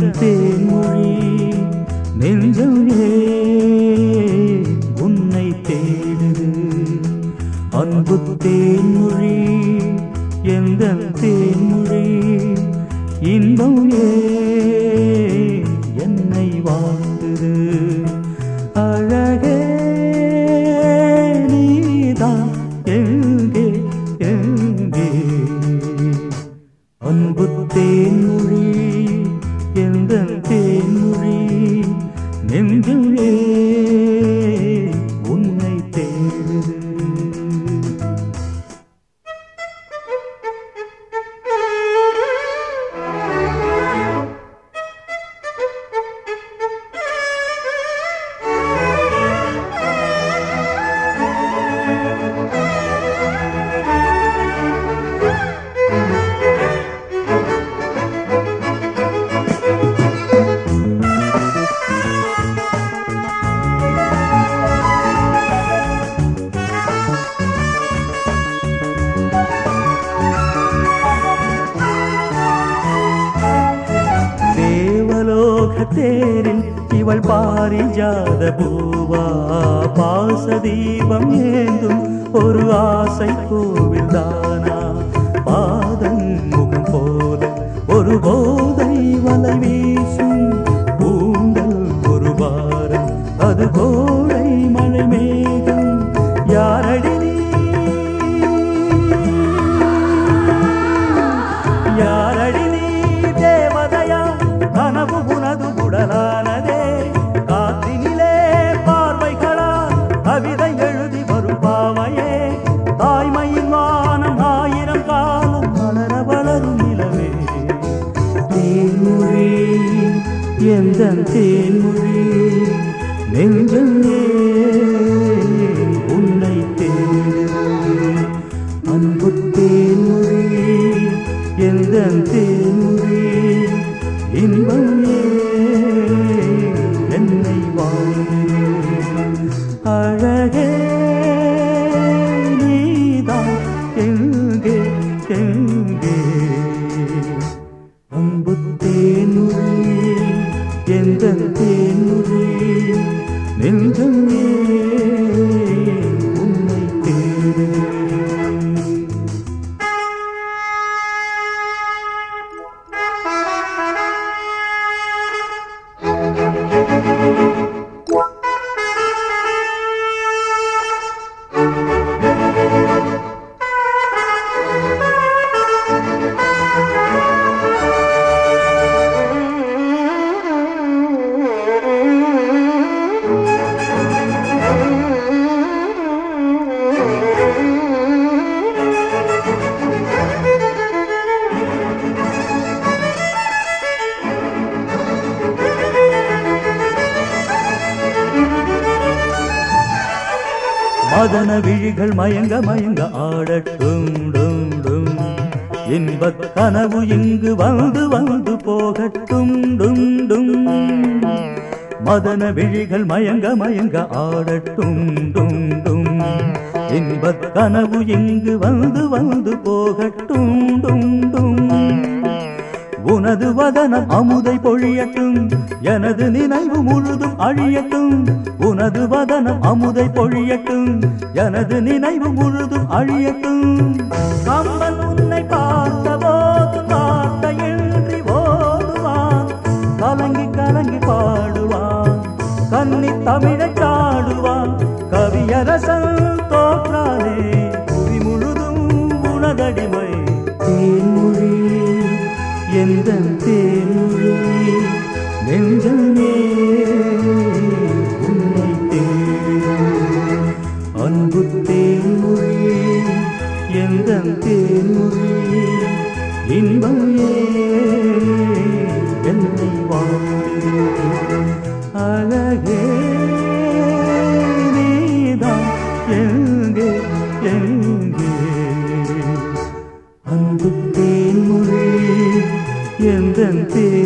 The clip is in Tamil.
எந்தன் தேன்மொழி நெஞ்சம் ஏன் உன்னை தேடுது அன்பு தேன்மொழி எந்தன் தேன்மொழி இன்பம் ஏன் என்னை வாழ்த்துது அழகே நீதான் எங்கே எங்கே அன்பு தேன்மொழி எந்த தேன்மொழி நெஞ்சுமே உன்னை தேடுது தேவலோக தேரில் இவள் பாரிஜாத பூவா பாச தீபம் ஏந்தும் ஒரு ஆசை கோவில் தானா பாதம் முகம் போல ஒரு போதை வலை வீசும் பூண்டல் ஒரு வாரம் அது கோடை மழை மேகம் யாரடி நீ? யாரடி நீ தேவதையா கனவு உனது உடலானதே காற்றினிலே பார்வைகளா கவிதை எழுதி வரும் பாவையே தாய்மையின் வானம் ஆயிரம் காலம் வளர வளரும் நிலவே தேன்மொழி எந்த தேன்மொழி நெஞ்சம் ஏன் உன்னை தேடுது அன்பு தேன்மொழி எந்த தேன்மொழி இன்பம் ஏன் என்னை வாழ்ந்து அழகே நீதான் எங்கே எங்கே அன்பு தேன்மொழி எந்த தேன்மொழி நெஞ்சம் ஏன் உன்னை தேடுது மதன விழிகள் மயங்க மயங்க ஆடட்டும் டும் டும் இன்பக் கனவு இங்கு வந்து வந்து போகட்டும் டும் டும் மதன விழிகள் மயங்க மயங்க ஆடட்டும் டும் டும் இன்பக் கனவு இங்கு வந்து வந்து போகட்டும் டும் டும் உனது வதனம் அமுதை பொழியட்டும் எனது நினைவு முழுதும் அழியட்டும் உனது வதனம் அமுதை பொழியட்டும் எனது நினைவு முழுதும் அழியட்டும் கம்பன் உன்னை பார்த்த போது வார்த்தையின்றி ஓடுவான் கலங்கி கலங்கி பாடுவான் கன்னி தமிழை சாடுவான் கவியரசன் தோற்றானே புவி முழுதும் உனதடிமை தேன்மொழி எந்த தேன்மொழி நெஞ்சமே உன்னை தேடும் அன்பு தேன்மொழி எந்த தேன்மொழி இன்பம் ஏன் என்னை வாழ்ந்து அழகே நீதான் எங்கே எங்கே அன்பு தேன்மொழி எந்த தே